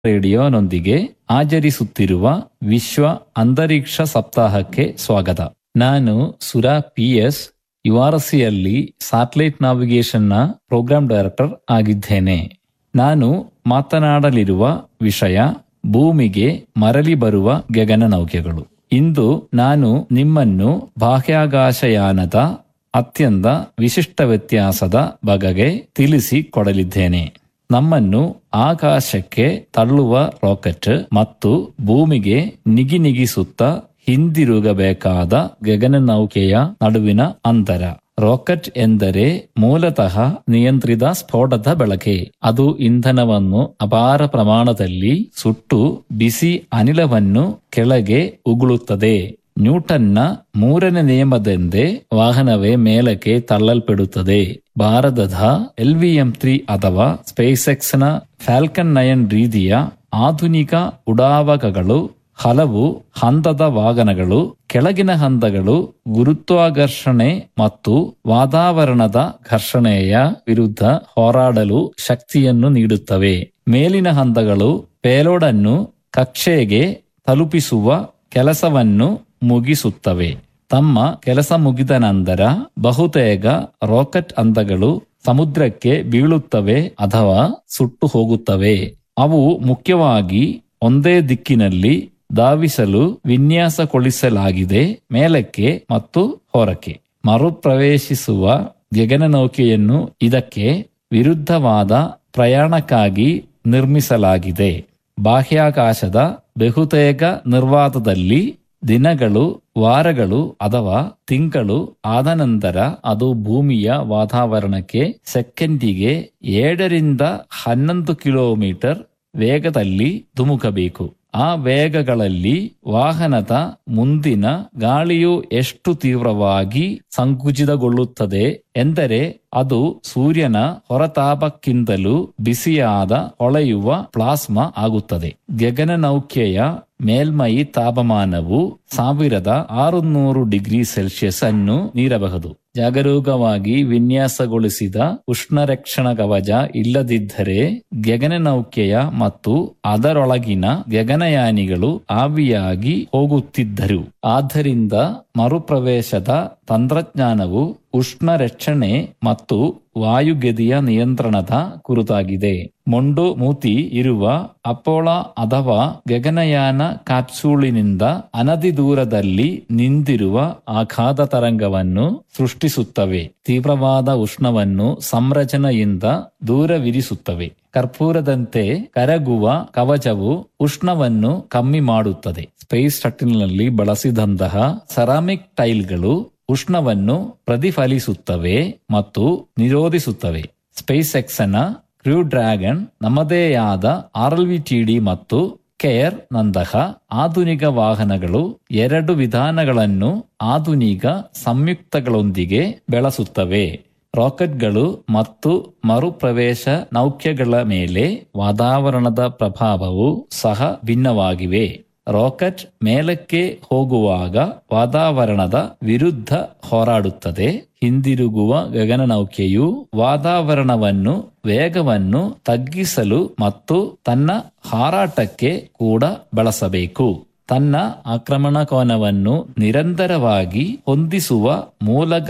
ರೇಡಿಯೋನೊಂದಿಗೆ ಆಚರಿಸುತ್ತಿರುವ ವಿಶ್ವ ಅಂತರಿಕ್ಷ ಸಪ್ತಾಹಕ್ಕೆ ಸ್ವಾಗತ ನಾನು ಸುರಾ ಪಿ ಎಸ್ ಯುಆರ್ಸಿಯಲ್ಲಿ ಸ್ಯಾಟಲೈಟ್ ನಾವಿಗೇಷನ್ನ ಪ್ರೋಗ್ರಾಂ ಡೈರೆಕ್ಟರ್ ಆಗಿದ್ದೇನೆ ನಾನು ಮಾತನಾಡಲಿರುವ ವಿಷಯ ಭೂಮಿಗೆ ಮರಳಿ ಬರುವ ಗಗನನೌಕೆಗಳು ಇಂದು ನಾನು ನಿಮ್ಮನ್ನು ಬಾಹ್ಯಾಕಾಶಯಾನದ ಅತ್ಯಂತ ವಿಶಿಷ್ಟ ವ್ಯತ್ಯಾಸದ ಬಗೆಗೆ ತಿಳಿಸಿ ಕೊಡಲಿದ್ದೇನೆ ನಮ್ಮನ್ನು ಆಕಾಶಕ್ಕೆ ತಳ್ಳುವ ರಾಕೆಟ್ ಮತ್ತು ಭೂಮಿಗೆ ನಿಗಿನಿಗಿಸುತ್ತಾ ಹಿಂದಿರುಗಬೇಕಾದ ಗಗನನೌಕೆಯ ನಡುವಿನ ಅಂತರ ರಾಕೆಟ್ ಎಂದರೆ ಮೂಲತಃ ನಿಯಂತ್ರಿತ ಸ್ಫೋಟದ ಬಳಕೆ ಅದು ಇಂಧನವನ್ನು ಅಪಾರ ಪ್ರಮಾಣದಲ್ಲಿ ಸುಟ್ಟು ಬಿಸಿ ಅನಿಲವನ್ನು ಕೆಳಗೆ ಉಗುಳುತ್ತದೆ ನ್ಯೂಟನ್ನ ಮೂರನೇ ನಿಯಮದಂತೆ ವಾಹನವೇ ಮೇಲಕ್ಕೆ ತಳ್ಳಲ್ಪಡುತ್ತದೆ ಭಾರತದ ಎಲ್ವಿಎಂ ತ್ರೀ ಅಥವಾ ಸ್ಪೇಸೆಕ್ಸ್ ನ ಫ್ಯಾಲ್ಕನ್ ನಯನ್ ರೀತಿಯ ಆಧುನಿಕ ಉಡಾವಕಗಳು ಹಲವು ಹಂತದ ವಾಹನಗಳು ಕೆಳಗಿನ ಹಂತಗಳು ಗುರುತ್ವಾಕರ್ಷಣೆ ಮತ್ತು ವಾತಾವರಣದ ಘರ್ಷಣೆಯ ವಿರುದ್ಧ ಹೋರಾಡಲು ಶಕ್ತಿಯನ್ನು ನೀಡುತ್ತವೆ ಮೇಲಿನ ಹಂತಗಳು ಪೇಲೋಡ್ ಅನ್ನು ಕಕ್ಷೆಗೆ ತಲುಪಿಸುವ ಕೆಲಸವನ್ನು ಮುಗಿಸುತ್ತವೆ ತಮ್ಮ ಕೆಲಸ ಮುಗಿದ ನಂತರ ಬಹುತೇಕ ರಾಕೆಟ್ ಹಂತಗಳು ಸಮುದ್ರಕ್ಕೆ ಬೀಳುತ್ತವೆ ಅಥವಾ ಸುಟ್ಟು ಹೋಗುತ್ತವೆ ಅವು ಮುಖ್ಯವಾಗಿ ಒಂದೇ ದಿಕ್ಕಿನಲ್ಲಿ ಧಾವಿಸಲು ವಿನ್ಯಾಸಗೊಳಿಸಲಾಗಿದೆ ಮೇಲಕ್ಕೆ ಮತ್ತು ಹೊರಕ್ಕೆ ಮರುಪ್ರವೇಶಿಸುವ ಗಗನನೌಕೆಯನ್ನು ಇದಕ್ಕೆ ವಿರುದ್ಧವಾದ ಪ್ರಯಾಣಕ್ಕಾಗಿ ನಿರ್ಮಿಸಲಾಗಿದೆ ಬಾಹ್ಯಾಕಾಶದ ಬಹುತೇಕ ನಿರ್ವಾತದಲ್ಲಿ ದಿನಗಳು ವಾರಗಳು ಅಥವಾ ತಿಂಗಳು ಆದ ನಂತರ ಅದು ಭೂಮಿಯ ವಾತಾವರಣಕ್ಕೆ ಸೆಕೆಂಡಿಗೆ ಏಳರಿಂದ ಹನ್ನೊಂದು ಕಿಲೋಮೀಟರ್ ವೇಗದಲ್ಲಿ ಧುಮುಕಬೇಕು ಆ ವೇಗಗಳಲ್ಲಿ ವಾಹನದ ಮುಂದಿನ ಗಾಳಿಯು ಎಷ್ಟು ತೀವ್ರವಾಗಿ ಸಂಕುಚಿತಗೊಳ್ಳುತ್ತದೆ ಎಂದರೆ ಅದು ಸೂರ್ಯನ ಹೊರತಾಪಕ್ಕಿಂತಲೂ ಬಿಸಿಯಾದ ಹೊಳೆಯುವ ಪ್ಲಾಸ್ಮಾ ಆಗುತ್ತದೆ ಗಗನನೌಕೆಯ ಮೇಲ್ಮೈ ತಾಪಮಾನವು ಸಾವಿರದ ಆರುನೂರು ಡಿಗ್ರಿ ಸೆಲ್ಸಿಯಸ್ ಅನ್ನು ನೀಡಬಹುದು ಜಾಗರೂಕವಾಗಿ ವಿನ್ಯಾಸಗೊಳಿಸಿದ ಉಷ್ಣರಕ್ಷಣ ಕವಚ ಇಲ್ಲದಿದ್ದರೆ ಗಗನನೌಕೆಯ ಮತ್ತು ಅದರೊಳಗಿನ ಗಗನಯಾನಿಗಳು ಆವಿಯಾಗಿ ಹೋಗುತ್ತಿದ್ದರು ಆದ್ದರಿಂದ ಮರುಪ್ರವೇಶದ ತಂತ್ರಜ್ಞಾನವು ಉಷ್ಣ ರಕ್ಷಣೆ ಮತ್ತು ವಾಯುಗೆದಿಯ ನಿಯಂತ್ರಣದ ಕುರಿತಾಗಿದೆ ಮೊಂಡು ಮೂತಿ ಇರುವ ಅಪೋಳ ಅಥವಾ ಗಗನಯಾನ ಕ್ಯಾಪ್ಸೂಲಿನಿಂದ ಅನಧಿ ದೂರದಲ್ಲಿ ನಿಂತಿರುವ ಆಘಾತ ತರಂಗವನ್ನು ಸೃಷ್ಟಿಸುತ್ತವೆ ತೀವ್ರವಾದ ಉಷ್ಣವನ್ನು ಸಂರಚನೆಯಿಂದ ದೂರವಿರಿಸುತ್ತವೆ ಕರ್ಪೂರದಂತೆ ಕರಗುವ ಕವಚವು ಉಷ್ಣವನ್ನು ಕಮ್ಮಿ ಮಾಡುತ್ತದೆ ಸ್ಪೇಸ್ ಶಟಲ್ನಲ್ಲಿ ಬಳಸಿದಂತಹ ಸೆರಾಮಿಕ್ ಟೈಲ್ಗಳು ಉಷ್ಣವನ್ನು ಪ್ರತಿಫಲಿಸುತ್ತವೆ ಮತ್ತು ನಿರೋಧಿಸುತ್ತವೆ ಸ್ಪೇಸ್ ಎಕ್ಸ್ನ ಕ್ರೂ ಡ್ರ್ಯಾಗನ್ ನಮ್ಮದೇ ಆದ ಆರ್ಎಲ್ವಿಟಿಡಿ ಮತ್ತು ಕೇರ್ ನಂತಹ ಆಧುನಿಕ ವಾಹನಗಳು ಎರಡು ವಿಧಾನಗಳನ್ನು ಆಧುನಿಕ ಸಂಯುಕ್ತಗಳೊಂದಿಗೆ ಬೆಳೆಸುತ್ತವೆ ರಾಕೆಟ್ಗಳು ಮತ್ತು ಮರುಪ್ರವೇಶ ನೌಕೆಗಳ ಮೇಲೆ ವಾತಾವರಣದ ಪ್ರಭಾವವು ಸಹ ಭಿನ್ನವಾಗಿವೆ ರಾಕೆಟ್ ಮೇಲಕ್ಕೆ ಹೋಗುವಾಗ ವಾತಾವರಣದ ವಿರುದ್ಧ ಹೋರಾಡುತ್ತದೆ ಹಿಂದಿರುಗುವ ಗಗನನೌಕೆಯು ವಾತಾವರಣವನ್ನು ವೇಗವನ್ನು ತಗ್ಗಿಸಲು ಮತ್ತು ತನ್ನ ಹಾರಾಟಕ್ಕೆ ಕೂಡ ಬಳಸಬೇಕು ತನ್ನ ಆಕ್ರಮಣ ಕೋನವನ್ನು ನಿರಂತರವಾಗಿ ಹೊಂದಿಸುವ ಮೂಲಕ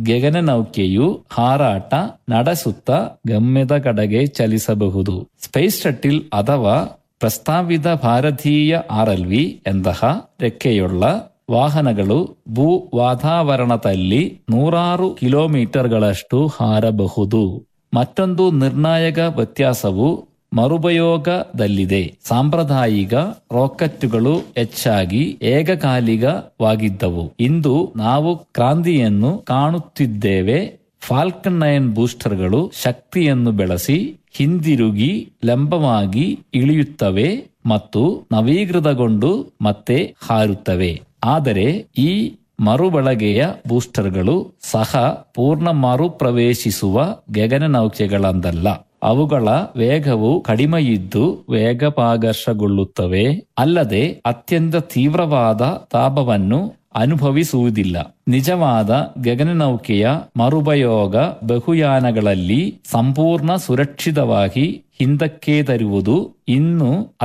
ಗಗನನೌಕೆಯು ಹಾರಾಟ ನಡೆಸುತ್ತಾ ಗಮ್ಯದ ಕಡೆಗೆ ಚಲಿಸಬಹುದು ಸ್ಪೇಸ್ ಶಟಿಲ್ ಅಥವಾ ಪ್ರಸ್ತಾವಿತ ಭಾರತೀಯ ಆರ್ಎಲ್ವಿ ಎಂತಹ ರೆಕ್ಕೆಯುಳ್ಳ ವಾಹನಗಳು ಭೂ ವಾತಾವರಣದಲ್ಲಿ ನೂರಾರು ಕಿಲೋಮೀಟರ್ಗಳಷ್ಟು ಹಾರಬಹುದು ಮತ್ತೊಂದು ನಿರ್ಣಾಯಕ ವ್ಯತ್ಯಾಸವು ಮರುಪಯೋಗದಲ್ಲಿದೆ ಸಾಂಪ್ರದಾಯಿಕ ರಾಕೆಟ್ಗಳು ಹೆಚ್ಚಾಗಿ ಏಕಕಾಲಿಕವಾಗಿದ್ದವು ಇಂದು ನಾವು ಕ್ರಾಂತಿಯನ್ನು ಕಾಣುತ್ತಿದ್ದೇವೆ ಫಾಲ್ಕನ್ ನೈನ್ ಬೂಸ್ಟರ್ಗಳು ಶಕ್ತಿಯನ್ನು ಬೆಳೆಸಿ ಹಿಂದಿರುಗಿ ಲಂಬವಾಗಿ ಇಳಿಯುತ್ತವೆ ಮತ್ತು ನವೀಕೃತಗೊಂಡು ಮತ್ತೆ ಹಾರುತ್ತವೆ ಆದರೆ ಈ ಮರುಬಳಕೆಯ ಬೂಸ್ಟರ್ಗಳು ಸಹ ಪೂರ್ಣ ಮರುಪ್ರವೇಶಿಸುವ ಗಗನನೌಕೆಗಳಂದಲ್ಲ ಅವುಗಳ ವೇಗವು ಕಡಿಮೆಯಿದ್ದು ವೇಗಪಾಕರ್ಷಗೊಳ್ಳುತ್ತವೆ ಅಲ್ಲದೆ ಅತ್ಯಂತ ತೀವ್ರವಾದ ತಾಪವನ್ನು ಅನುಭವಿಸುವುದಿಲ್ಲ ನಿಜವಾದ ಗಗನನೌಕೆಯ ಮರುಪಯೋಗ ಬಹುಯಾನಗಳಲ್ಲಿ ಸಂಪೂರ್ಣ ಸುರಕ್ಷಿತವಾಗಿ ಹಿಂದಕ್ಕೆ ತರುವುದು ಇನ್ನು